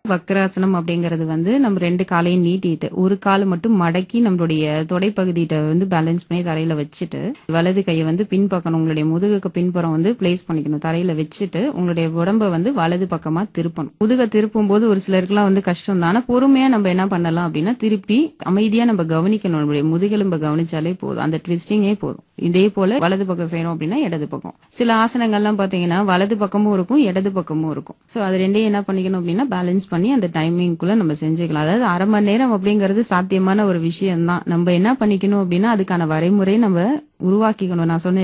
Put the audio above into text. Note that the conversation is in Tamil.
வக்ராசனம் அப்படிங்கறது வந்து நம்ம ரெண்டு காலையும் நீட்டிட்டு ஒரு கால் மட்டும் மடக்கி நம்மளுடைய தொடைப்பகுதியிட்ட வந்து பேலன்ஸ் பண்ணி தரையில வச்சுட்டு வலது கையை வந்து பின்பக்கம் உங்களுடைய முதுகுக்கு பின்புறம் வந்து பிளேஸ் பண்ணிக்கணும் தரையில வச்சுட்டு உங்களுடைய உடம்ப வந்து வலது பக்கமா திருப்பணும் முதுக திருப்பும் போது ஒரு சிலருக்குலாம் வந்து கஷ்டம் தான் ஆனா பொறுமையா நம்ம என்ன பண்ணலாம் அப்படின்னா திருப்பி அமைதியா நம்ம கவனிக்கணும் நம்மளுடைய முதுகெலும்ப கவனிச்சாலே போதும் அந்த ட்விஸ்டிங்கே போதும் இதே போல வலது பக்கம் செய்யறோம் அப்படின்னா இடது பக்கம் சில ஆசனங்கள்லாம் பாத்தீங்கன்னா வலது பக்கமும் இருக்கும் இடது பக்கமும் இருக்கும் சோ அது ரெண்டையும் என்ன பண்ணிக்கணும் அப்படின்னா பேலன்ஸ் பண்ணி அந்த டைமிங்குள்ள நம்ம செஞ்சுக்கலாம் அதாவது அரை மணி நேரம் அப்படிங்கிறது சாத்தியமான ஒரு விஷயம் தான் நம்ம என்ன பண்ணிக்கணும் அப்படின்னா அதுக்கான வரைமுறை நம்ம உருவாக்கிக்கணும் நான் சொன்னேன்